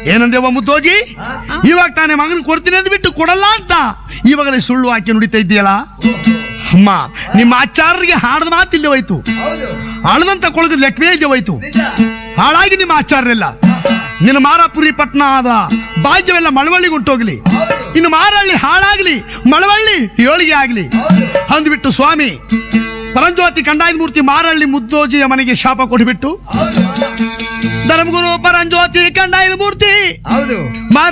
ಏನಂದೇವ ಮುದ್ದೋಜಿ ಇವಾಗ ತಾನೇ ಮಗನ ಕೊಡ್ತೀನಿ ಅಂದ್ ಬಿಟ್ಟು ಕೊಡಲ್ಲ ಅಂತ ಇವಾಗಲೇ ಸುಳ್ಳು ಹಾಕಿ ನುಡಿತಾ ಇದ್ದೀಯಲ್ಲ ಅಮ್ಮ ನಿಮ್ಮ ಆಚಾರ್ಯರಿಗೆ ಹಾಡದ ಮಾತಿಲ್ಲದೆ ಹೋಯ್ತು ಹೌದು ಅಳದಂತ ಕೊಳಗದ ಲೆಕ್ಕವೇ ಇಲ್ಲದೆ ಹೋಯ್ತು ನಿಜ ಹಾಳಾಗಿ ನಿಮ್ಮ ಆಚಾರ್ಯರೆಲ್ಲ ನಿನ್ನ ಮಾರಾಪುರಿ ಪಟ್ಟಣ ಆದ ಬಾಜ್ಯವೆಲ್ಲ ಮಳವಳ್ಳಿಗೆ ಉಂಟೋಗ್ಲಿ ಹೌದು ಇನ್ನು ಮಾರಳ್ಳಿ ಹಾಳಾಗ್ಲಿ ಮಳವಳ್ಳಿ ಏಳಿಗೆ ಆಗ್ಲಿ ಹೌದು ಅಂದ್ಬಿಟ್ಟು ಸ್ವಾಮಿ ಪರಂಜ್ಯೋತಿ ಕಂಡಾಯ ಮೂರ್ತಿ ಮಾರಳ್ಳಿ ಮುದ್ದೋಜಿಯ ಮನೆಗೆ ಶಾಪ ಕೊಟ್ಬಿಟ್ಟು ಹೌದು ಧರ್ಮಗುರು ಪರಂಜ್ಯೋತಿ ಕಂಡಾಯ ಮೂರ್ತಿ ಹೌದು ಮಾರ